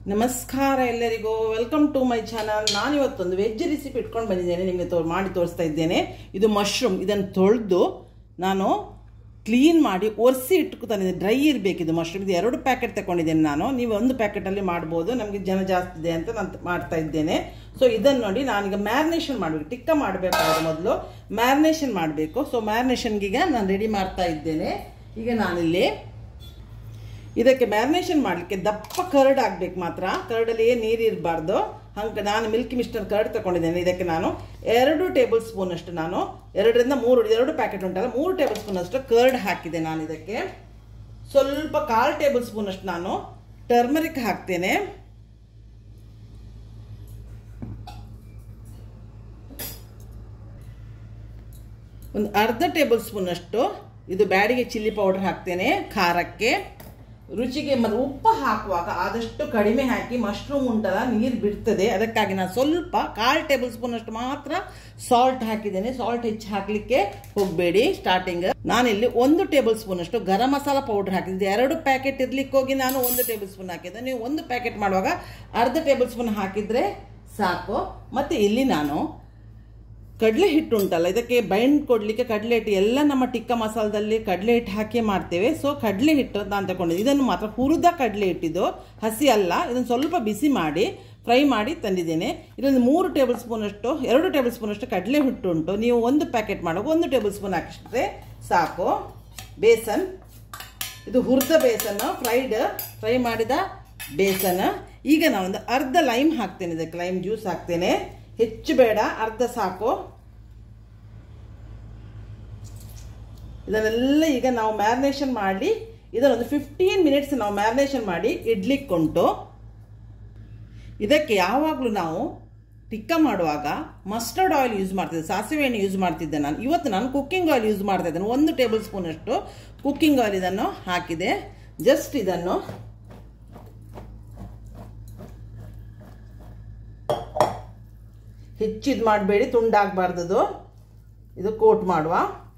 ನಮಸ್ಕಾರ ಎಲ್ಲರಿಗೂ welcome to my channel ನಾನು ಇವತ್ತೊಂದು ವೆಜ್ ರೆಸಿಪಿ ಇಟ್ಕೊಂಡು ಬಂದಿದ್ದೇನೆ ನಿಮಗೆ ತೋ ಮಾಡಿ ತೋರಿಸ್ತಾ ಇದ್ದೇನೆ ಇದು ಮಶ್ರೂಮ್ ಇದನ್ನು ತೊಳೆದು ನಾನು ಕ್ಲೀನ್ ಮಾಡಿ ಒರೆಸಿ ಇಟ್ಟು ತಂದಿದ್ದೆ ಡ್ರೈ ಇರಬೇಕು ಇದು ಮಶ್ರೂಮ್ ಇದು ಎರಡು ಪ್ಯಾಕೆಟ್ ತಗೊಂಡಿದ್ದೇನೆ ನಾನು ನೀವು ಒಂದು ಪ್ಯಾಕೆಟಲ್ಲಿ ಮಾಡ್ಬೋದು ನಮಗೆ ಜನ ಜಾಸ್ತಿ ಇದೆ ಅಂತ ನಾನು ಮಾಡ್ತಾ ಇದ್ದೇನೆ ಸೊ ಇದನ್ನು ನೋಡಿ ನಾನೀಗ ಮ್ಯಾರಿನೇಷನ್ ಮಾಡಬೇಕು ಟಿಕ್ಕ ಮಾಡಬೇಕಾದ್ರೆ ಮೊದಲು ಮ್ಯಾರಿನೇಷನ್ ಮಾಡಬೇಕು ಸೊ ಮ್ಯಾರಿನೇಷನ್ಗೀಗ ನಾನು ರೆಡಿ ಮಾಡ್ತಾ ಇದ್ದೇನೆ ಈಗ ನಾನಿಲ್ಲಿ ಇದಕ್ಕೆ ಮ್ಯಾರಿನೇಷನ್ ಮಾಡಲಿಕ್ಕೆ ದಪ್ಪ ಕರ್ಡ್ ಆಗಬೇಕು ಮಾತ್ರ ಕರ್ಡಲ್ಲಿ ಏನು ನೀರು ಇರಬಾರ್ದು ಹಂಗೆ ನಾನು ಮಿಲ್ಕಿ ಮಿಸ್ಟರ್ ಕರ್ಡ್ ತಗೊಂಡಿದ್ದೇನೆ ಇದಕ್ಕೆ ನಾನು ಎರಡು ಟೇಬಲ್ ಸ್ಪೂನ್ ಅಷ್ಟು ನಾನು ಎರಡರಿಂದ ಮೂರು ಎರಡು ಪ್ಯಾಕೆಟ್ ಉಂಟಲ್ಲ ಮೂರು ಟೇಬಲ್ ಸ್ಪೂನ್ ಅಷ್ಟು ಕರ್ಡ್ ಹಾಕಿದೆ ನಾನು ಇದಕ್ಕೆ ಸ್ವಲ್ಪ ಕಾಲು ಟೇಬಲ್ ಸ್ಪೂನ್ ಅಷ್ಟು ನಾನು ಟರ್ಮರಿಕ್ ಹಾಕ್ತೇನೆ ಒಂದು ಅರ್ಧ ಟೇಬಲ್ ಸ್ಪೂನ್ ಅಷ್ಟು ಇದು ಬ್ಯಾಡಿಗೆ ಚಿಲ್ಲಿ ಪೌಡರ್ ಹಾಕ್ತೇನೆ ಖಾರಕ್ಕೆ ರುಚಿಗೆ ಮತ್ತು ಉಪ್ಪು ಹಾಕುವಾಗ ಆದಷ್ಟು ಕಡಿಮೆ ಹಾಕಿ ಮಶ್ರೂಮ್ ಉಂಟಲ್ಲ ನೀರು ಬಿಡ್ತದೆ ಅದಕ್ಕಾಗಿ ನಾನು ಸ್ವಲ್ಪ ಕಾಲು ಟೇಬಲ್ ಸ್ಪೂನ್ ಅಷ್ಟು ಮಾತ್ರ ಸಾಲ್ಟ್ ಹಾಕಿದ್ದೇನೆ ಸಾಲ್ಟ್ ಹೆಚ್ಚು ಹಾಕಲಿಕ್ಕೆ ಹೋಗಬೇಡಿ ಸ್ಟಾರ್ಟಿಂಗ್ ನಾನಿಲ್ಲಿ ಒಂದು ಟೇಬಲ್ ಸ್ಪೂನ್ ಅಷ್ಟು ಗರಂ ಮಸಾಲ ಪೌಡರ್ ಹಾಕಿದ್ದೆ ಎರಡು ಪ್ಯಾಕೆಟ್ ಇರ್ಲಿಕ್ಕೆ ಹೋಗಿ ನಾನು ಒಂದು ಟೇಬಲ್ ಸ್ಪೂನ್ ಹಾಕಿದ್ದೆ ನೀವು ಒಂದು ಪ್ಯಾಕೆಟ್ ಮಾಡುವಾಗ ಅರ್ಧ ಟೇಬಲ್ ಸ್ಪೂನ್ ಹಾಕಿದ್ರೆ ಸಾಕು ಮತ್ತು ಇಲ್ಲಿ ನಾನು ಕಡಲೆ ಹಿಟ್ಟು ಉಂಟಲ್ಲ ಇದಕ್ಕೆ ಬೈಂಡ್ ಕೊಡಲಿಕ್ಕೆ ಕಡಲೆ ಹಿಟ್ಟು ಎಲ್ಲ ನಮ್ಮ ಟಿಕ್ಕ ಮಸಾಲದಲ್ಲಿ ಕಡಲೆ ಹಿಟ್ಟು ಹಾಕಿ ಮಾಡ್ತೇವೆ ಸೊ ಕಡಲೆ ಹಿಟ್ಟು ನಾನು ತಗೊಂಡಿದ್ದೆ ಇದನ್ನು ಮಾತ್ರ ಹುರಿದ ಕಡಲೆ ಹಿಟ್ಟಿದ್ದು ಹಸಿ ಅಲ್ಲ ಇದನ್ನು ಸ್ವಲ್ಪ ಬಿಸಿ ಮಾಡಿ ಫ್ರೈ ಮಾಡಿ ತಂದಿದ್ದೇನೆ ಇದೊಂದು ಮೂರು ಟೇಬಲ್ ಸ್ಪೂನ್ ಅಷ್ಟು ಎರಡು ಟೇಬಲ್ ಸ್ಪೂನ್ ಅಷ್ಟು ಕಡಲೆ ಹಿಟ್ಟು ಉಂಟು ನೀವು ಒಂದು ಪ್ಯಾಕೆಟ್ ಮಾಡುವಾಗ ಒಂದು ಟೇಬಲ್ ಸ್ಪೂನ್ ಹಾಕಿಸಿದ್ರೆ ಸಾಕು ಬೇಸನ್ ಇದು ಹುರಿದ ಬೇಸನ್ ಫ್ರೈಡ್ ಫ್ರೈ ಮಾಡಿದ ಬೇಸನ್ ಈಗ ನಾನೊಂದು ಅರ್ಧ ಲೈಮ್ ಹಾಕ್ತೇನೆ ಇದಕ್ಕೆ ಲೈಮ್ ಜ್ಯೂಸ್ ಹಾಕ್ತೇನೆ ಹೆಚ್ಚು ಬೇಡ ಅರ್ಧ ಸಾಕು ಇದನ್ನೆಲ್ಲ ಈಗ ನಾವು ಮ್ಯಾರಿನೇಷನ್ ಮಾಡಿ ಇದನ್ನೊಂದು ಫಿಫ್ಟೀನ್ ಮಿನಿಟ್ಸ್ ನಾವು ಮ್ಯಾರಿನೇಷನ್ ಮಾಡಿ ಇಡ್ಲಿಕ್ಕುಂಟು ಇದಕ್ಕೆ ಯಾವಾಗಲೂ ನಾವು ಟಿಕ್ಕ ಮಾಡುವಾಗ ಮಸ್ಟರ್ಡ್ ಆಯಿಲ್ ಯೂಸ್ ಮಾಡ್ತಿದ್ದೆ ಸಾಸಿವೆ ಎಣ್ಣೆ ಯೂಸ್ ಮಾಡ್ತಿದ್ದೆ ನಾನು ಇವತ್ತು ನಾನು ಕುಕ್ಕಿಂಗ್ ಆಯಿಲ್ ಯೂಸ್ ಮಾಡ್ತಾ ಇದ್ದೇನೆ ಒಂದು ಟೇಬಲ್ ಸ್ಪೂನ್ ಅಷ್ಟು ಕುಕ್ಕಿಂಗ್ ಆಯಿಲ್ ಇದನ್ನು ಹಾಕಿದೆ ಜಸ್ಟ್ ಇದನ್ನು ಹೆಚ್ಚಿದು ಮಾಡಬೇಡಿ ತುಂಡಾಗಬಾರ್ದದು ಇದು ಕೋಟ್ ಮಾಡುವ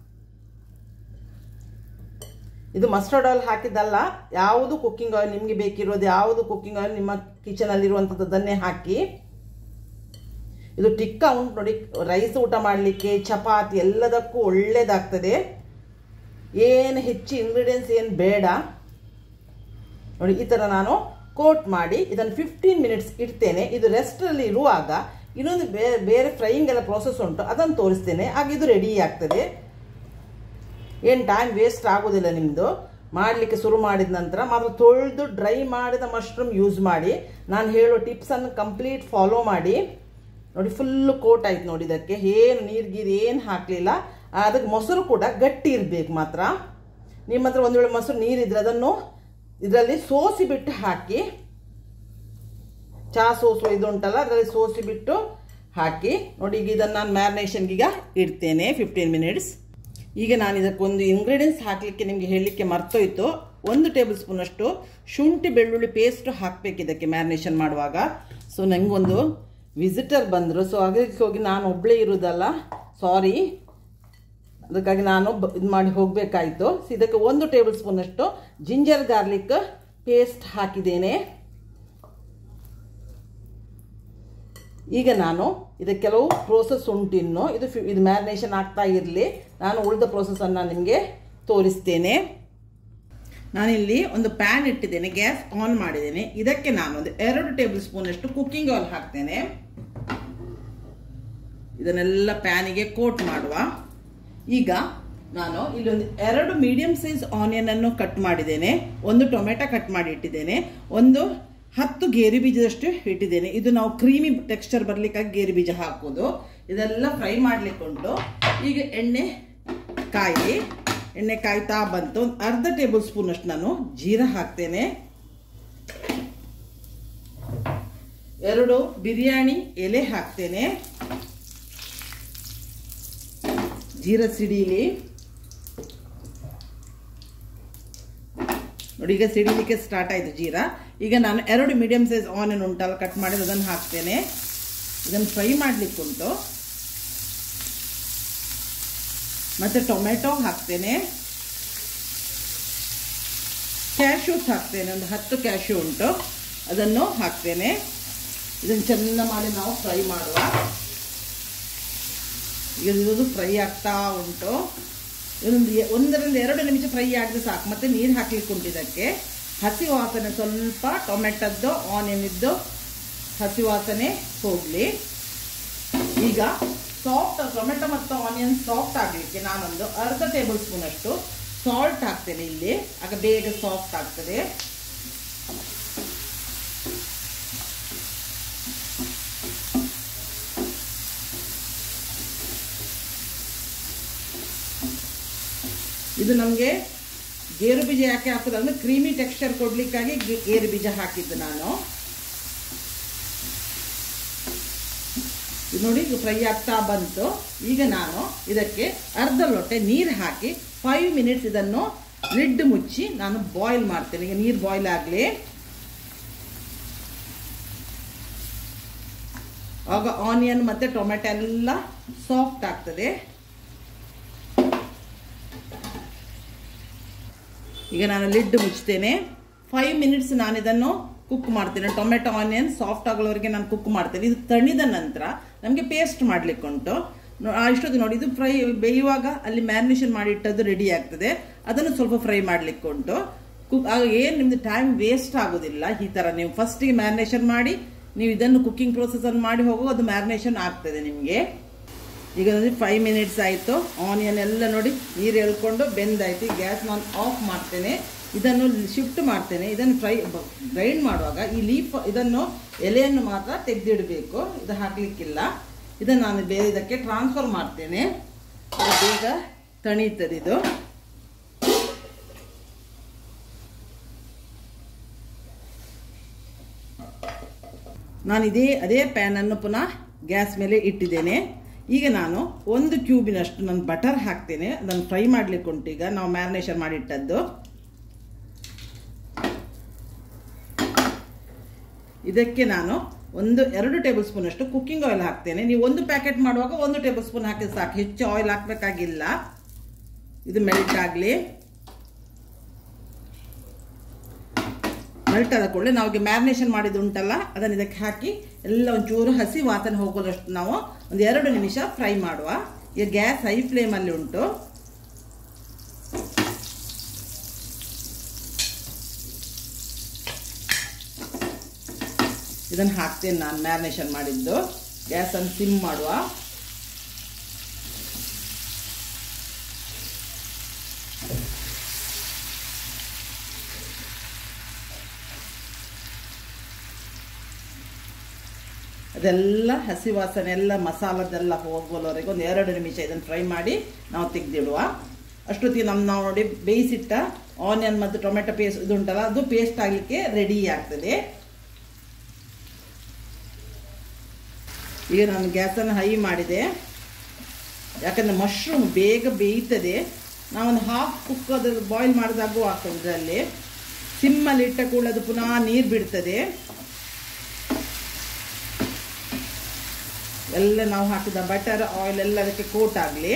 ಇದು ಮಸ್ಟರ್ಡ್ ಆಯಿಲ್ ಹಾಕಿದ್ದಲ್ಲ ಯಾವುದು ಕುಕ್ಕಿಂಗ್ ಆಯಿಲ್ ನಿಮಗೆ ಬೇಕಿರೋದು ಯಾವುದು ಕುಕ್ಕಿಂಗ್ ಆಯಿಲ್ ನಿಮ್ಮ ಕಿಚನಲ್ಲಿರುವಂಥದ್ದನ್ನೇ ಹಾಕಿ ಇದು ಟಿಕ್ಕ ಉಂಟು ನೋಡಿ ರೈಸ್ ಊಟ ಮಾಡಲಿಕ್ಕೆ ಚಪಾತಿ ಎಲ್ಲದಕ್ಕೂ ಒಳ್ಳೇದಾಗ್ತದೆ ಏನು ಹೆಚ್ಚು ಇಂಗ್ರೀಡಿಯೆಂಟ್ಸ್ ಏನು ಬೇಡ ನೋಡಿ ಈ ಥರ ನಾನು ಕೋಟ್ ಮಾಡಿ ಇದನ್ನು ಫಿಫ್ಟೀನ್ ಮಿನಿಟ್ಸ್ ಇಡ್ತೇನೆ ಇದು ರೆಸ್ಟಲ್ಲಿ ಇರುವಾಗ ಇನ್ನೊಂದು ಬೇರೆ ಬೇರೆ ಫ್ರೈಯಿಂಗ್ ಎಲ್ಲ ಪ್ರೋಸೆಸ್ ಉಂಟು ಅದನ್ನು ತೋರಿಸ್ತೇನೆ ಆಗ ಇದು ರೆಡಿ ಆಗ್ತದೆ ಏನು ಟೈಮ್ ವೇಸ್ಟ್ ಆಗೋದಿಲ್ಲ ನಿಮ್ಮದು ಮಾಡಲಿಕ್ಕೆ ಶುರು ಮಾಡಿದ ನಂತರ ಮಾತ್ರ ತೊಳೆದು ಡ್ರೈ ಮಾಡಿದ ಮಶ್ರೂಮ್ ಯೂಸ್ ಮಾಡಿ ನಾನು ಹೇಳೋ ಟಿಪ್ಸನ್ನು ಕಂಪ್ಲೀಟ್ ಫಾಲೋ ಮಾಡಿ ನೋಡಿ ಫುಲ್ಲು ಕೋಟ್ ಆಯ್ತು ನೋಡಿ ಇದಕ್ಕೆ ಏನು ನೀರು ಗೀರು ಏನು ಹಾಕಲಿಲ್ಲ ಅದಕ್ಕೆ ಮೊಸರು ಕೂಡ ಗಟ್ಟಿ ಇರಬೇಕು ಮಾತ್ರ ನಿಮ್ಮ ಹತ್ರ ಒಂದು ವೇಳೆ ಮೊಸರು ನೀರಿದ್ರೆ ಅದನ್ನು ಇದರಲ್ಲಿ ಸೋಸಿ ಬಿಟ್ಟು ಹಾಕಿ ಚಹಾ ಸೋಸು ಇದು ಉಂಟಲ್ಲ ಅದರಲ್ಲಿ ಸೋಸಿ ಬಿಟ್ಟು ಹಾಕಿ ನೋಡಿ ಈಗ ಇದನ್ನು ನಾನು ಮ್ಯಾರಿನೇಷನ್ಗೀಗ ಇಡ್ತೇನೆ ಫಿಫ್ಟೀನ್ ಮಿನಿಟ್ಸ್ ಈಗ ನಾನು ಇದಕ್ಕೊಂದು ಇಂಗ್ರೀಡಿಯೆಂಟ್ಸ್ ಹಾಕಲಿಕ್ಕೆ ನಿಮಗೆ ಹೇಳಲಿಕ್ಕೆ ಮರ್ತೋಯ್ತು ಒಂದು ಟೇಬಲ್ ಸ್ಪೂನಷ್ಟು ಶುಂಠಿ ಬೆಳ್ಳುಳ್ಳಿ ಪೇಸ್ಟ್ ಹಾಕಬೇಕು ಇದಕ್ಕೆ ಮ್ಯಾರಿನೇಷನ್ ಮಾಡುವಾಗ ಸೊ ನನಗೊಂದು ವಿಸಿಟರ್ ಬಂದರು ಸೊ ಅದಕ್ಕೆ ಹೋಗಿ ನಾನು ಒಬ್ಬಳೇ ಇರೋದಲ್ಲ ಸಾರಿ ಅದಕ್ಕಾಗಿ ನಾನು ಇದು ಮಾಡಿ ಹೋಗಬೇಕಾಯಿತು ಸೊ ಇದಕ್ಕೆ ಒಂದು ಟೇಬಲ್ ಸ್ಪೂನಷ್ಟು ಜಿಂಜರ್ ಗಾರ್ಲಿಕ್ ಪೇಸ್ಟ್ ಹಾಕಿದ್ದೇನೆ ಈಗ ನಾನು ಇದಕ್ಕೆ ಕೆಲವು ಪ್ರೋಸೆಸ್ ಉಂಟು ಇನ್ನು ಇದು ಇದು ಮ್ಯಾರಿನೇಷನ್ ಆಗ್ತಾ ಇರಲಿ ನಾನು ಉಳಿದ ಪ್ರೋಸೆಸನ್ನು ನಿಮಗೆ ತೋರಿಸ್ತೇನೆ ನಾನಿಲ್ಲಿ ಒಂದು ಪ್ಯಾನ್ ಇಟ್ಟಿದ್ದೇನೆ ಗ್ಯಾಸ್ ಆನ್ ಮಾಡಿದ್ದೇನೆ ಇದಕ್ಕೆ ನಾನು ಒಂದು ಎರಡು ಟೇಬಲ್ ಸ್ಪೂನಷ್ಟು ಕುಕ್ಕಿಂಗ್ ಆಯಿಲ್ ಹಾಕ್ತೇನೆ ಇದನ್ನೆಲ್ಲ ಪ್ಯಾನಿಗೆ ಕೋಟ್ ಮಾಡುವ ಈಗ ನಾನು ಇಲ್ಲೊಂದು ಎರಡು ಮೀಡಿಯಂ ಸೈಜ್ ಆನಿಯನ್ ಅನ್ನು ಕಟ್ ಮಾಡಿದ್ದೇನೆ ಒಂದು ಟೊಮೆಟೊ ಕಟ್ ಮಾಡಿ ಇಟ್ಟಿದ್ದೇನೆ ಒಂದು ಹತ್ತು ಗೇರು ಬೀಜದಷ್ಟು ಇಟ್ಟಿದ್ದೇನೆ ಇದು ನಾವು ಕ್ರೀಮಿ ಟೆಕ್ಸ್ಚರ್ ಬರಲಿಕ್ಕಾಗಿ ಗೇರು ಬೀಜ ಹಾಕೋದು ಇದೆಲ್ಲ ಫ್ರೈ ಮಾಡ್ಲಿಕ್ಕೆ ಉಂಟು ಈಗ ಎಣ್ಣೆ ಕಾಯಿ ಎಣ್ಣೆ ಕಾಯ್ತಾ ಬಂತು ಒಂದು ಅರ್ಧ ಟೇಬಲ್ ಸ್ಪೂನ್ ಅಷ್ಟು ನಾನು ಜೀರಾ ಹಾಕ್ತೇನೆ ಎರಡು ಬಿರಿಯಾನಿ ಎಲೆ ಹಾಕ್ತೇನೆ ಜೀರಾ ಸಿಡೀಲಿ ನೋಡಿ ಈಗ ಸಿಡಿಲಿಕ್ಕೆ ಸ್ಟಾರ್ಟ್ ಆಯಿತು ಜೀರಾ ಈಗ ನಾನು ಎರಡು ಮೀಡಿಯಂ ಸೈಜ್ ಆನಿಯನ್ ಉಂಟಲ್ಲ ಕಟ್ ಮಾಡಿದ ಅದನ್ನು ಹಾಕ್ತೇನೆ ಇದನ್ನು ಫ್ರೈ ಮಾಡಲಿಕ್ಕೆ ಉಂಟು ಮತ್ತು ಟೊಮೆಟೊ ಹಾಕ್ತೇನೆ ಕ್ಯಾಶ್ಯೂಸ್ ಹಾಕ್ತೇನೆ ಒಂದು ಹತ್ತು ಕ್ಯಾಶ್ಯೂ ಉಂಟು ಅದನ್ನು ಹಾಕ್ತೇನೆ ಇದನ್ನು ಚೆಂದ ಮಾಡಿ ನಾವು ಫ್ರೈ ಮಾಡುವ ಈಗ ಇದು ಫ್ರೈ ಆಗ್ತಾ ಉಂಟು ಇದೊಂದು ಎ- ಒಂದರಿಂದ ಎರಡು ನಿಮಿಷ ಫ್ರೈ ಆಗಿದ್ರೆ ಸಾಕು ಮತ್ತೆ ನೀರು ಹಾಕ್ಲಿಕ್ಕೆ ಉಂಟು ಇದಕ್ಕೆ ಹಸಿ ವಾಸನೆ ಸ್ವಲ್ಪ ಟೊಮೆಟೊದ್ದು ಆನಿಯನ್ ಇದ್ದು ಹಸಿ ವಾಸನೆ ಹೋಗಲಿ ಈಗ ಸಾಫ್ಟ್ ಟೊಮೆಟೊ ಮತ್ತು ಆನಿಯನ್ ಸಾಫ್ಟ್ ಆಗಲಿಕ್ಕೆ ನಾನೊಂದು ಅರ್ಧ ಟೇಬಲ್ ಸ್ಪೂನ್ ಅಷ್ಟು ಸಾಲ್ಟ್ ಹಾಕ್ತೇನೆ ಇಲ್ಲಿ ಆಗ ಬೇಗ ಸಾಫ್ಟ್ ಆಗ್ತದೆ ಇದು ನಮಗೆ ಗೇರು ಬೀಜ ಯಾಕೆ ಹಾಕೋದು ಅಂದ್ರೆ ಕ್ರೀಮಿ ಟೆಕ್ಸ್ಚರ್ ಕೊಡ್ಲಿಕ್ಕಾಗಿ ಗೆ- ಗೇರು ಬೀಜ ಹಾಕಿದ್ದು ನಾನು ಇದು ನೋಡಿ ಇದು ಫ್ರೈ ಆಗ್ತಾ ಬಂತು ಈಗ ನಾನು ಇದಕ್ಕೆ ಅರ್ಧ ಲೊಟ್ಟೆ ನೀರು ಹಾಕಿ ಫೈವ್ ಮಿನಿಟ್ಸ್ ಇದನ್ನು ಲಿಡ್ ಮುಚ್ಚಿ ನಾನು ಬಾಯ್ಲ್ ಮಾಡ್ತೇನೆ ಈಗ ನೀರು ಬಾಯ್ಲ್ ಆಗಲಿ ಆಗ ಆನಿಯನ್ ಮತ್ತು ಟೊಮೆಟೊ ಎಲ್ಲ ಸಾಫ್ಟ್ ಆಗ್ತದೆ ಈಗ ನಾನು ಲಿಡ್ ಮುಚ್ತೇನೆ ಫೈವ್ ಮಿನಿಟ್ಸ್ ನಾನು ಇದನ್ನು ಕುಕ್ ಮಾಡ್ತೇನೆ ಟೊಮೆಟೊ ಆನಿಯನ್ ಸಾಫ್ಟ್ ಆಗೋವರೆಗೆ ನಾನು ಕುಕ್ ಮಾಡ್ತೇನೆ ಇದು ತಣಿದ ನಂತರ ನಮಗೆ ಪೇಸ್ಟ್ ಮಾಡ್ಲಿಕ್ಕೆ ಉಂಟು ನೋ- ಆ ಇಷ್ಟೊತ್ತು ನೋಡಿ ಇದು ಫ್ರೈ ಬೇಯುವಾಗ ಅಲ್ಲಿ ಮ್ಯಾರಿನೇಷನ್ ಮಾಡಿ ಇಟ್ಟದ್ದು ರೆಡಿ ಆಗ್ತದೆ ಅದನ್ನು ಸ್ವಲ್ಪ ಫ್ರೈ ಮಾಡ್ಲಿಕ್ಕೆ ಉಂಟು ಕುಕ್ ಆಗ ಏನು ನಿಮ್ದು ಟೈಮ್ ವೇಸ್ಟ್ ಆಗೋದಿಲ್ಲ ಈ ಥರ ನೀವು ಫಸ್ಟಿಗೆ ಮ್ಯಾರಿನೇಷನ್ ಮಾಡಿ ನೀವು ಇದನ್ನು ಕುಕ್ಕಿಂಗ್ ಪ್ರೋಸೆಸನ್ನು ಮಾಡಿ ಹೋಗೋ ಅದು ಮ್ಯಾರಿನೇಷನ್ ಆಗ್ತದೆ ನಿಮಗೆ ಈಗ ನೋಡಿ ಫೈವ್ ಮಿನಿಟ್ಸ್ ಆಯಿತು ಆನಿಯನ್ ಎಲ್ಲ ನೋಡಿ ನೀರು ಎಳ್ಕೊಂಡು ಬೆಂದಾಯ್ತು ಗ್ಯಾಸ್ ನಾನು ಆಫ್ ಮಾಡ್ತೇನೆ ಇದನ್ನು ಶಿಫ್ಟ್ ಮಾಡ್ತೇನೆ ಇದನ್ನು ಫ್ರೈ ಗ್ರೈಂಡ್ ಮಾಡುವಾಗ ಈ ಲೀಫ್ ಇದನ್ನು ಎಲೆಯನ್ನು ಮಾತ್ರ ತೆಗೆದಿಡಬೇಕು ಇದು ಹಾಕಲಿಕ್ಕಿಲ್ಲ ಇದನ್ನು ನಾನು ಬೇರೆ ಇದಕ್ಕೆ ಟ್ರಾನ್ಸ್ಫರ್ ಮಾಡ್ತೇನೆ ಅದು ಬೇಗ ತಣೀತದೆ ಇದು ನಾನು ಇದೇ ಅದೇ ಪ್ಯಾನನ್ನು ಪುನಃ ಗ್ಯಾಸ್ ಮೇಲೆ ಇಟ್ಟಿದ್ದೇನೆ ಈಗ ನಾನು ಒಂದು ಕ್ಯೂಬಿನಷ್ಟು ನಾನು ಬಟರ್ ಹಾಕ್ತೇನೆ ಅದನ್ನು ಫ್ರೈ ಮಾಡ್ಲಿಕ್ಕೆ ಉಂಟು ಈಗ ನಾವು ಮ್ಯಾರಿನೇಷನ್ ಮಾಡಿಟ್ಟದ್ದು ಇದಕ್ಕೆ ನಾನು ಒಂದು ಎರಡು ಟೇಬಲ್ ಸ್ಪೂನ್ ಅಷ್ಟು ಕುಕ್ಕಿಂಗ್ ಆಯಿಲ್ ಹಾಕ್ತೇನೆ ನೀವು ಒಂದು ಪ್ಯಾಕೆಟ್ ಮಾಡುವಾಗ ಒಂದು ಟೇಬಲ್ ಸ್ಪೂನ್ ಹಾಕಿದ್ರೆ ಸಾಕು ಹೆಚ್ಚು ಆಯಿಲ್ ಹಾಕಬೇಕಾಗಿಲ್ಲ ಇದು ಮೆಲ್ಟ್ ಆಗಲಿ ಮೆಲ್ಟ್ ಆದ ಕೂಡಲೇ ನಾವು ಮ್ಯಾರಿನೇಷನ್ ಮಾಡಿದ್ದು ಉಂಟಲ್ಲ ಅದನ್ನು ಇದಕ್ಕೆ ಹಾಕಿ ಎಲ್ಲ ಒಂಚೂರು ಹಸಿ ವಾಸನೆ ಹೋಗೋದಷ್ಟು ನಾವು ಒಂದು ಎರಡು ನಿಮಿಷ ಫ್ರೈ ಮಾಡುವ ಈಗ ಗ್ಯಾಸ್ ಹೈ ಫ್ಲೇಮಲ್ಲಿ ಉಂಟು ಇದನ್ನು ಹಾಕ್ತೇನೆ ನಾನು ಮ್ಯಾರಿನೇಷನ್ ಮಾಡಿದ್ದು ಗ್ಯಾಸನ್ನು ಸಿಮ್ ಮಾಡುವ ಅದೆಲ್ಲ ಹಸಿ ವಾಸನೆ ಎಲ್ಲ ಮಸಾಲದೆಲ್ಲ ಹೋಗೋವರೆಗೆ ಒಂದು ಎರಡು ನಿಮಿಷ ಇದನ್ನು ಫ್ರೈ ಮಾಡಿ ನಾವು ತೆಗೆದಿಡುವ ಅಷ್ಟೊತ್ತಿಗೆ ನಮ್ಮ ನಾವು ನೋಡಿ ಬೇಯಿಸಿಟ್ಟ ಆನಿಯನ್ ಮತ್ತು ಟೊಮೆಟೊ ಪೇಸ್ಟ್ ಇದು ಉಂಟಲ್ಲ ಅದು ಪೇಸ್ಟ್ ಆಗಲಿಕ್ಕೆ ರೆಡಿ ಆಗ್ತದೆ ಈಗ ನಾನು ಗ್ಯಾಸನ್ನು ಹೈ ಮಾಡಿದೆ ಯಾಕಂದರೆ ಮಶ್ರೂಮ್ ಬೇಗ ಬೇಯ್ತದೆ ನಾವೊಂದು ಹಾಫ್ ಕುಕ್ ಅದು ಬಾಯ್ಲ್ ಮಾಡಿದಾಗೂ ಆಗ್ತದೆ ಇದರಲ್ಲಿ ಸಿಮ್ಮಲ್ಲಿ ಇಟ್ಟ ಕೂಡ ಅದು ಪುನಃ ನೀರು ಬಿಡ್ತದೆ ಎಲ್ಲ ನಾವು ಹಾಕಿದ ಬಟರ್ ಆಯಿಲ್ ಎಲ್ಲ ಅದಕ್ಕೆ ಕೋಟ್ ಆಗಲಿ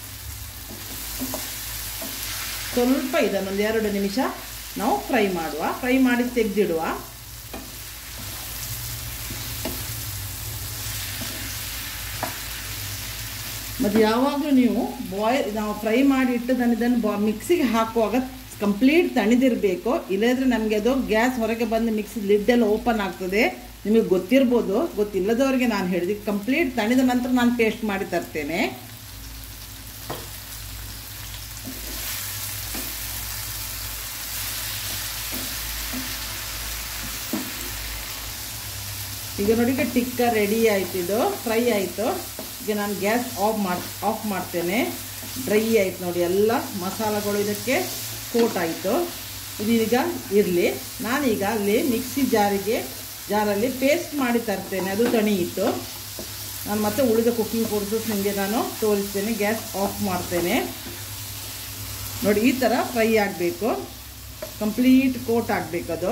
ಸ್ವಲ್ಪ ಇದನ್ನೊಂದು ಎರಡು ನಿಮಿಷ ನಾವು ಫ್ರೈ ಮಾಡುವ ಫ್ರೈ ಮಾಡಿ ತೆಗೆದಿಡುವ ಮತ್ತು ಯಾವಾಗಲೂ ನೀವು ಬಾಯ್ಲ್ ನಾವು ಫ್ರೈ ಮಾಡಿ ಇಟ್ಟದನ್ನು ಇದನ್ನು ಬಾ ಮಿಕ್ಸಿಗೆ ಹಾಕುವಾಗ ಕಂಪ್ಲೀಟ್ ತಣಿದಿರಬೇಕು ಇಲ್ಲದ್ರೆ ನಮಗೆ ಅದು ಗ್ಯಾಸ್ ಹೊರಗೆ ಬಂದು ಮಿಕ್ಸಿ ಲಿಡ್ಡೆಲ್ಲ ಓಪನ್ ಆಗ್ತದೆ ನಿಮಗೆ ಗೊತ್ತಿರ್ಬೋದು ಗೊತ್ತಿಲ್ಲದವರಿಗೆ ನಾನು ಹೇಳಿದೆ ಕಂಪ್ಲೀಟ್ ತಣಿದ ನಂತರ ನಾನು ಪೇಸ್ಟ್ ಮಾಡಿ ತರ್ತೇನೆ ಈಗ ನೋಡಿ ಈಗ ಟಿಕ್ಕ ರೆಡಿ ಆಯ್ತು ಇದು ಫ್ರೈ ಆಯಿತು ಈಗ ನಾನು ಗ್ಯಾಸ್ ಆಫ್ ಮಾಡಿ ಆಫ್ ಮಾಡ್ತೇನೆ ಡ್ರೈ ಆಯ್ತು ನೋಡಿ ಎಲ್ಲ ಮಸಾಲಗಳು ಇದಕ್ಕೆ ಕೋಟ್ ಆಯಿತು ಇದೀಗ ಇರಲಿ ನಾನೀಗ ಅಲ್ಲಿ ಮಿಕ್ಸಿ ಜಾರಿಗೆ ಜಾರಲ್ಲಿ ಪೇಸ್ಟ್ ಮಾಡಿ ತರ್ತೇನೆ ಅದು ತಣಿಯಿತು ನಾನು ಮತ್ತೆ ಉಳಿದ ಕುಕ್ಕಿಂಗ್ ಪ್ರೋಸೆಸ್ ನಿಮಗೆ ನಾನು ತೋರಿಸ್ತೇನೆ ಗ್ಯಾಸ್ ಆಫ್ ಮಾಡ್ತೇನೆ ನೋಡಿ ಈ ಥರ ಫ್ರೈ ಆಗಬೇಕು ಕಂಪ್ಲೀಟ್ ಕೋಟ್ ಆಗಬೇಕು ಅದು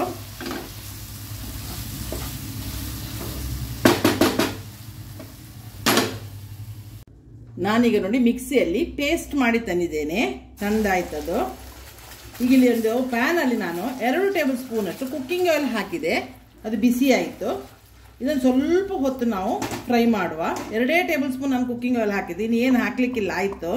ನಾನೀಗ ನೋಡಿ ಮಿಕ್ಸಿಯಲ್ಲಿ ಪೇಸ್ಟ್ ಮಾಡಿ ತಂದಿದ್ದೇನೆ ತಂದಾಯ್ತದು ಈಗ ಇಲ್ಲಿ ಒಂದು ಪ್ಯಾನಲ್ಲಿ ನಾನು ಎರಡು ಟೇಬಲ್ ಸ್ಪೂನ್ ಅಷ್ಟು ಕುಕ್ಕಿಂಗ್ ಆಯಿಲ್ ಹಾಕಿದೆ ಅದು ಬಿಸಿ ಆಯಿತು ಇದನ್ನು ಸ್ವಲ್ಪ ಹೊತ್ತು ನಾವು ಫ್ರೈ ಮಾಡುವ ಎರಡೇ ಟೇಬಲ್ ಸ್ಪೂನ್ ನಾನು ಕುಕ್ಕಿಂಗ್ ಆಯಿಲ್ ಹಾಕಿದ್ದೀನಿ ಏನು ಹಾಕಲಿಕ್ಕಿಲ್ಲ ಆಯಿತು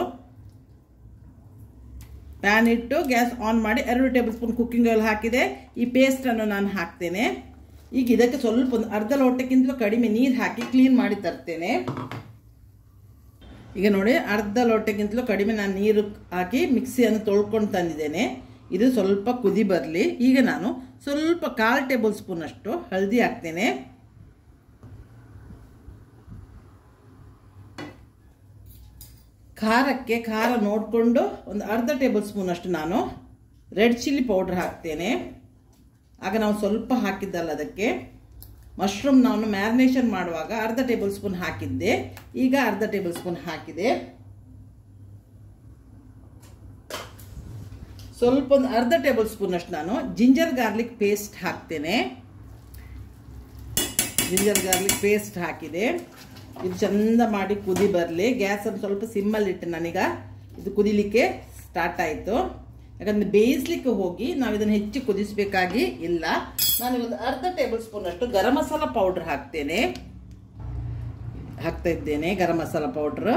ಪ್ಯಾನ್ ಇಟ್ಟು ಗ್ಯಾಸ್ ಆನ್ ಮಾಡಿ ಎರಡು ಟೇಬಲ್ ಸ್ಪೂನ್ ಕುಕ್ಕಿಂಗ್ ಆಯಿಲ್ ಹಾಕಿದೆ ಈ ಪೇಸ್ಟನ್ನು ನಾನು ಹಾಕ್ತೇನೆ ಈಗ ಇದಕ್ಕೆ ಸ್ವಲ್ಪ ಒಂದು ಅರ್ಧ ಲೋಟಕ್ಕಿಂತಲೂ ಕಡಿಮೆ ನೀರು ಹಾಕಿ ಕ್ಲೀನ್ ಮಾಡಿ ತರ್ತೇನೆ ಈಗ ನೋಡಿ ಅರ್ಧ ಲೋಟಕ್ಕಿಂತಲೂ ಕಡಿಮೆ ನಾನು ನೀರು ಹಾಕಿ ಮಿಕ್ಸಿಯನ್ನು ತೊಳ್ಕೊಂಡು ತಂದಿದ್ದೇನೆ ಇದು ಸ್ವಲ್ಪ ಕುದಿ ಬರಲಿ ಈಗ ನಾನು ಸ್ವಲ್ಪ ಕಾಲು ಟೇಬಲ್ ಸ್ಪೂನ್ ಅಷ್ಟು ಹಳದಿ ಹಾಕ್ತೇನೆ ಖಾರಕ್ಕೆ ಖಾರ ನೋಡಿಕೊಂಡು ಒಂದು ಅರ್ಧ ಟೇಬಲ್ ಸ್ಪೂನ್ ಅಷ್ಟು ನಾನು ರೆಡ್ ಚಿಲ್ಲಿ ಪೌಡ್ರ್ ಹಾಕ್ತೇನೆ ಆಗ ನಾವು ಸ್ವಲ್ಪ ಹಾಕಿದ್ದಲ್ಲ ಅದಕ್ಕೆ ಮಶ್ರೂಮ್ ನಾನು ಮ್ಯಾರಿನೇಷನ್ ಮಾಡುವಾಗ ಅರ್ಧ ಟೇಬಲ್ ಸ್ಪೂನ್ ಹಾಕಿದ್ದೆ ಈಗ ಅರ್ಧ ಟೇಬಲ್ ಸ್ಪೂನ್ ಹಾಕಿದೆ ಸ್ವಲ್ಪ ಒಂದು ಅರ್ಧ ಟೇಬಲ್ ಸ್ಪೂನ್ ಅಷ್ಟು ನಾನು ಜಿಂಜರ್ ಗಾರ್ಲಿಕ್ ಪೇಸ್ಟ್ ಹಾಕ್ತೇನೆ ಜಿಂಜರ್ ಗಾರ್ಲಿಕ್ ಪೇಸ್ಟ್ ಹಾಕಿದೆ ಇದು ಚಂದ ಮಾಡಿ ಕುದಿ ಬರಲಿ ಗ್ಯಾಸನ್ನು ಸ್ವಲ್ಪ ಸಿಮ್ಮಲ್ಲಿ ಇಟ್ಟು ನನಗ ಇದು ಕುದಿಲಿಕ್ಕೆ ಸ್ಟಾರ್ಟ್ ಆಯಿತು ಯಾಕಂದರೆ ಬೇಯಿಸ್ಲಿಕ್ಕೆ ಹೋಗಿ ನಾವು ಇದನ್ನು ಹೆಚ್ಚು ಕುದಿಸ್ಬೇಕಾಗಿ ಇಲ್ಲ ನಾನು ಒಂದು ಅರ್ಧ ಟೇಬಲ್ ಸ್ಪೂನ್ ಅಷ್ಟು ಗರಂ ಮಸಾಲ ಪೌಡ್ರ್ ಹಾಕ್ತೇನೆ ಹಾಕ್ತಾ ಇದ್ದೇನೆ ಗರಂ ಮಸಾಲ ಪೌಡ್ರ್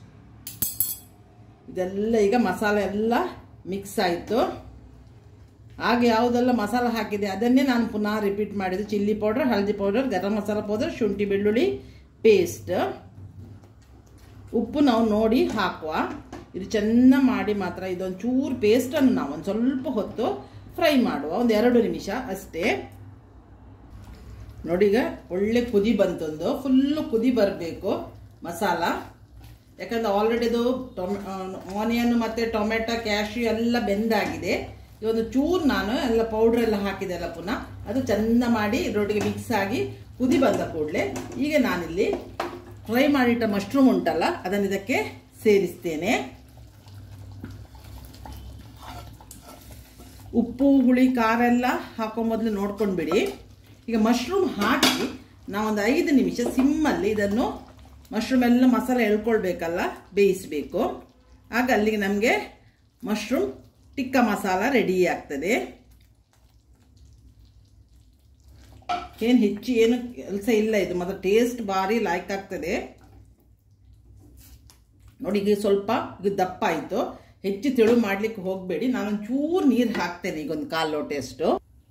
ಇದೆಲ್ಲ ಈಗ ಮಸಾಲೆ ಎಲ್ಲ ಮಿಕ್ಸ್ ಆಯಿತು ಹಾಗೆ ಯಾವುದೆಲ್ಲ ಮಸಾಲ ಹಾಕಿದೆ ಅದನ್ನೇ ನಾನು ಪುನಃ ರಿಪೀಟ್ ಮಾಡಿದ್ದು ಚಿಲ್ಲಿ ಪೌಡರ್ ಹಳದಿ ಪೌಡರ್ ಗರಂ ಮಸಾಲ ಪೌಡರ್ ಶುಂಠಿ ಬೆಳ್ಳುಳ್ಳಿ ಪೇಸ್ಟ್ ಉಪ್ಪು ನಾವು ನೋಡಿ ಹಾಕುವ ಇದು ಚೆನ್ನ ಮಾಡಿ ಮಾತ್ರ ಇದೊಂದು ಚೂರು ಪೇಸ್ಟನ್ನು ನಾವು ಒಂದು ಸ್ವಲ್ಪ ಹೊತ್ತು ಫ್ರೈ ಮಾಡುವ ಒಂದು ಎರಡು ನಿಮಿಷ ಅಷ್ಟೇ ನೋಡಿ ಈಗ ಒಳ್ಳೆ ಕುದಿ ಬಂತೊಂದು ಫುಲ್ಲು ಕುದಿ ಬರಬೇಕು ಮಸಾಲ ಯಾಕಂದ್ರೆ ಆಲ್ರೆಡಿ ಇದು ಟೊಮೆ ಆನಿಯನ್ ಮತ್ತು ಟೊಮೆಟೊ ಕ್ಯಾಶ್ಯೂ ಎಲ್ಲ ಬೆಂದಾಗಿದೆ ಈ ಒಂದು ಚೂರು ನಾನು ಎಲ್ಲ ಪೌಡ್ರ್ ಎಲ್ಲ ಹಾಕಿದೆಲ್ಲ ಪುನಃ ಅದು ಚೆಂದ ಮಾಡಿ ಇದರೊಟ್ಟಿಗೆ ಮಿಕ್ಸ್ ಆಗಿ ಕುದಿ ಬಂದ ಕೂಡಲೇ ಈಗ ನಾನಿಲ್ಲಿ ಫ್ರೈ ಮಾಡಿಟ್ಟ ಮಶ್ರೂಮ್ ಉಂಟಲ್ಲ ಅದನ್ನು ಇದಕ್ಕೆ ಸೇರಿಸ್ತೇನೆ ಉಪ್ಪು ಹುಳಿ ಖಾರ ಎಲ್ಲ ಹಾಕೋ ಮೊದಲು ನೋಡ್ಕೊಂಡ್ಬಿಡಿ ಈಗ ಮಶ್ರೂಮ್ ಹಾಕಿ ನಾವೊಂದು ಐದು ನಿಮಿಷ ಸಿಮ್ಮಲ್ಲಿ ಇದನ್ನು ಮಶ್ರೂಮ್ ಎಲ್ಲ ಮಸಾಲೆ ಎಳ್ಕೊಳ್ಬೇಕಲ್ಲ ಬೇಯಿಸಬೇಕು ಆಗ ಅಲ್ಲಿಗೆ ನಮಗೆ ಮಶ್ರೂಮ್ ಟಿಕ್ಕ ಮಸಾಲ ರೆಡಿ ಆಗ್ತದೆ ಏನು ಹೆಚ್ಚು ಏನು ಕೆಲಸ ಇಲ್ಲ ಇದು ಮತ್ತು ಟೇಸ್ಟ್ ಭಾರಿ ಲೈಕ್ ಆಗ್ತದೆ ನೋಡಿ ಈಗ ಸ್ವಲ್ಪ ಇದು ದಪ್ಪ ಆಯಿತು ಹೆಚ್ಚು ತೆಳು ಮಾಡ್ಲಿಕ್ಕೆ ಹೋಗಬೇಡಿ ನಾನೊಂದು ಚೂರು ನೀರು ಹಾಕ್ತೇನೆ ಈಗ ಒಂದು ಕಾಲು ಲೋಟೆಯಷ್ಟು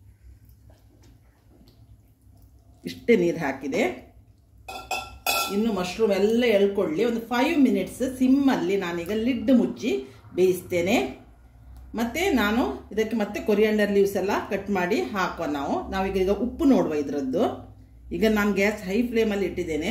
ಇಷ್ಟೇ ನೀರು ಹಾಕಿದೆ ಇನ್ನು ಮಶ್ರೂಮ್ ಎಲ್ಲ ಎಳ್ಕೊಳ್ಳಿ ಒಂದು ಫೈವ್ ಮಿನಿಟ್ಸ್ ಸಿಮ್ಮಲ್ಲಿ ನಾನೀಗ ಲಿಡ್ ಮುಚ್ಚಿ ಬೇಯಿಸ್ತೇನೆ ಮತ್ತು ನಾನು ಇದಕ್ಕೆ ಮತ್ತೆ ಕೊರಿಯಂಡರ್ ಲೀವ್ಸ್ ಎಲ್ಲ ಕಟ್ ಮಾಡಿ ಹಾಕುವ ನಾವು ನಾವೀಗ ಈಗ ಉಪ್ಪು ನೋಡುವ ಇದರದ್ದು ಈಗ ನಾನು ಗ್ಯಾಸ್ ಹೈ ಫ್ಲೇಮಲ್ಲಿ ಇಟ್ಟಿದ್ದೇನೆ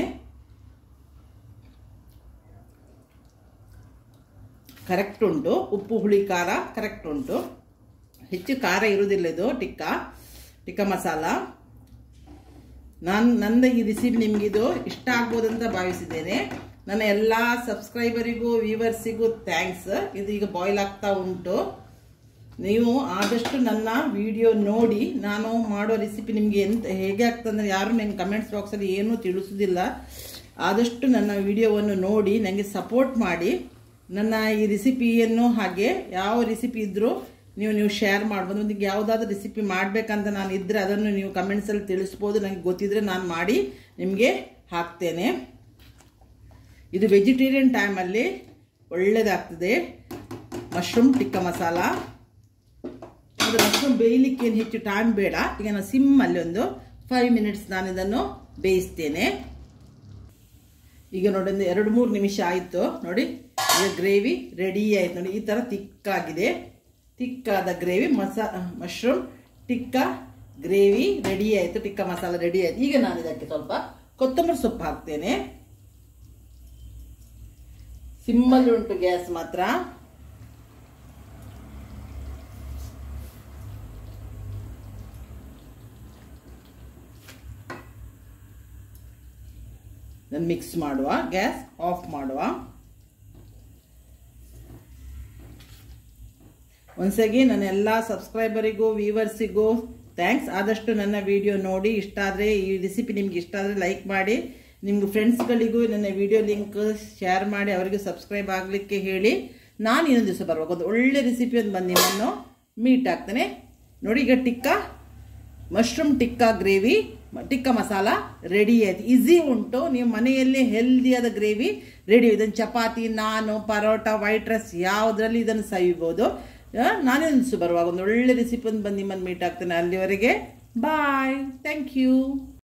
ಕರೆಕ್ಟ್ ಉಂಟು ಉಪ್ಪು ಹುಳಿ ಖಾರ ಕರೆಕ್ಟ್ ಉಂಟು ಹೆಚ್ಚು ಖಾರ ಇರುವುದಿಲ್ಲ ಇದು ಟಿಕ್ಕ ಟಿಕ್ಕ ಮಸಾಲ ನಾನು ನನ್ನ ಈ ರೆಸಿಪಿ ನಿಮಗಿದು ಇಷ್ಟ ಆಗ್ಬೋದಂತ ಭಾವಿಸಿದ್ದೇನೆ ನನ್ನ ಎಲ್ಲ ಸಬ್ಸ್ಕ್ರೈಬರಿಗೂ ವ್ಯೂವರ್ಸಿಗೂ ಥ್ಯಾಂಕ್ಸ್ ಇದು ಈಗ ಬಾಯ್ಲ್ ಆಗ್ತಾ ಉಂಟು ನೀವು ಆದಷ್ಟು ನನ್ನ ವಿಡಿಯೋ ನೋಡಿ ನಾನು ಮಾಡೋ ರೆಸಿಪಿ ನಿಮಗೆ ಎಂತ ಹೇಗೆ ಆಗ್ತಂದ್ರೆ ಯಾರು ನಂಗೆ ಕಮೆಂಟ್ಸ್ ಬಾಕ್ಸಲ್ಲಿ ಏನೂ ತಿಳಿಸೋದಿಲ್ಲ ಆದಷ್ಟು ನನ್ನ ವಿಡಿಯೋವನ್ನು ನೋಡಿ ನನಗೆ ಸಪೋರ್ಟ್ ಮಾಡಿ ನನ್ನ ಈ ರೆಸಿಪಿಯನ್ನು ಹಾಗೆ ಯಾವ ರೆಸಿಪಿ ಇದ್ದರೂ ನೀವು ನೀವು ಶೇರ್ ಮಾಡ್ಬೋದು ನಿಮಗೆ ಯಾವುದಾದ್ರೂ ರೆಸಿಪಿ ಮಾಡಬೇಕಂತ ನಾನು ಇದ್ದರೆ ಅದನ್ನು ನೀವು ಕಮೆಂಟ್ಸಲ್ಲಿ ತಿಳಿಸ್ಬೋದು ನನಗೆ ಗೊತ್ತಿದ್ರೆ ನಾನು ಮಾಡಿ ನಿಮಗೆ ಹಾಕ್ತೇನೆ ಇದು ವೆಜಿಟೇರಿಯನ್ ಟೈಮಲ್ಲಿ ಒಳ್ಳೆಯದಾಗ್ತದೆ ಮಶ್ರೂಮ್ ಟಿಕ್ಕ ಮಸಾಲ ಅದು ಮಶ್ರೂಮ್ ಬೇಯಲಿಕ್ಕೆ ಏನು ಹೆಚ್ಚು ಟೈಮ್ ಬೇಡ ಈಗ ನಾನು ಸಿಮ್ಮಲ್ಲಿ ಒಂದು ಫೈವ್ ಮಿನಿಟ್ಸ್ ನಾನು ಇದನ್ನು ಬೇಯಿಸ್ತೇನೆ ಈಗ ನೋಡಿ ಒಂದು ಎರಡು ಮೂರು ನಿಮಿಷ ಆಯಿತು ನೋಡಿ ಈಗ ಗ್ರೇವಿ ರೆಡಿ ಆಯ್ತು ನೋಡಿ ಈ ಥರ ತಿಕ್ಕಾಗಿದೆ ತಿಕ್ಕಾದ ಗ್ರೇವಿ ಮಸಾ ಮಶ್ರೂಮ್ ಟಿಕ್ಕ ಗ್ರೇವಿ ರೆಡಿ ಆಯಿತು ಟಿಕ್ಕ ಮಸಾಲ ರೆಡಿ ಆಯಿತು ಈಗ ನಾನು ಇದಕ್ಕೆ ಸ್ವಲ್ಪ ಕೊತ್ತಂಬರಿ ಸೊಪ್ಪು ಹಾಕ್ತೇನೆ ಸಿಮ್ಮಲ್ಲಿ ಉಂಟು ಗ್ಯಾಸ್ ಮಾತ್ರ ಮಿಕ್ಸ್ ಮಾಡುವ ಗ್ಯಾಸ್ ಆಫ್ ಮಾಡುವ ಒಂದ್ಸಗಿ ನನ್ನ ಎಲ್ಲ ಸಬ್ಸ್ಕ್ರೈಬರಿಗೂ ವ್ಯೂವರ್ಸಿಗೂ ಥ್ಯಾಂಕ್ಸ್ ಆದಷ್ಟು ನನ್ನ ವಿಡಿಯೋ ನೋಡಿ ಇಷ್ಟ ಆದರೆ ಈ ರೆಸಿಪಿ ನಿಮ್ಗೆ ಇಷ್ಟ ಆದರೆ ಲೈಕ್ ಮಾಡಿ ನಿಮ್ಗೆ ಫ್ರೆಂಡ್ಸ್ಗಳಿಗೂ ನನ್ನ ವಿಡಿಯೋ ಲಿಂಕ್ ಶೇರ್ ಮಾಡಿ ಅವರಿಗೆ ಸಬ್ಸ್ಕ್ರೈಬ್ ಆಗಲಿಕ್ಕೆ ಹೇಳಿ ನಾನು ಇನ್ನೊಂದು ದಿವಸ ಬರುವಾಗ ಒಂದು ಒಳ್ಳೆ ರೆಸಿಪಿ ಒಂದು ಬಂದು ನಿಮ್ಮನ್ನು ಮೀಟ್ ಆಗ್ತೇನೆ ನೋಡಿ ಈಗ tikka mushroom tikka gravy tikka masala ready ಆಯ್ತು ಈಸಿ ಉಂಟು ನೀವು ಮನೆಯಲ್ಲೇ ಹೆಲ್ದಿಯಾದ ಗ್ರೇವಿ ರೆಡಿ ಇದನ್ನು ಚಪಾತಿ ನಾನು ಪರೋಟ ವೈಟ್ ರೈಸ್ ಯಾವುದರಲ್ಲಿ ಇದನ್ನು ಸವಿಬೋದು ನಾನೇ ಅನಿಸು ಬರುವಾಗ ಒಂದು ಒಳ್ಳೆ ರೆಸಿಪಿ ಒಂದು ಬಂದು ನಿಮ್ಮನ್ನು ಮೀಟ್ ಆಗ್ತೇನೆ ಅಲ್ಲಿವರೆಗೆ ಬಾಯ್ ಥ್ಯಾಂಕ್ ಯು